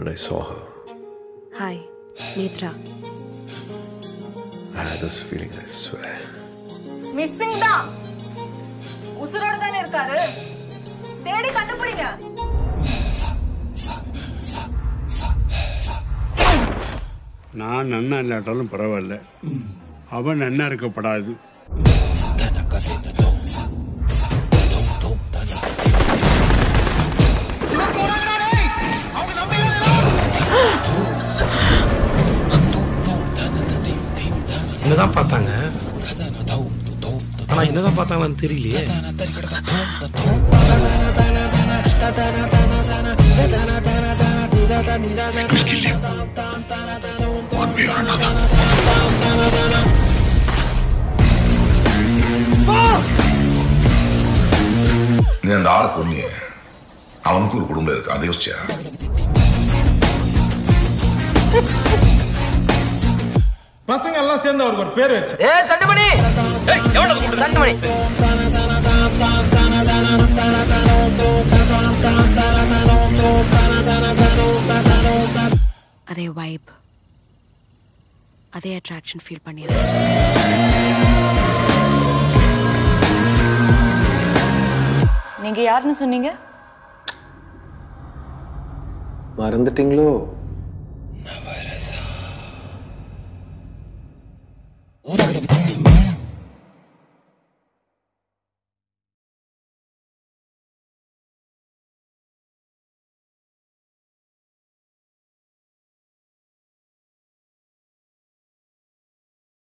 I saw her. Hi Netra I had this feeling, I swear. Missing தான் உசுரோட தானே இருக்காரு தேடி கண்டுபிடிங்க நான் நன்னா இல்லாட்டாலும் பரவாயில்ல அவன் நன்னா இருக்கப்படாது என்னதான் பார்த்தாங்க ஆனா என்னதான் பார்த்தாங்கன்னு தெரியலையே நீ அந்த ஆளை கொன்னியே அவனுக்கு ஒரு குடும்பம் இருக்கு அதை யோசிச்சியா பசங்க எல்லாம் சேர்ந்து அவருக்கு ஒரு பேர் வச்சு ஏ தண்டுமணி தண்டுமணி அதே வைப் அதே அட்ராக்ஷன் ஃபீல் பண்ணிடுறேன் நீங்க யாருன்னு சொன்னீங்க மறந்துட்டீங்களோ ஊரகத்தை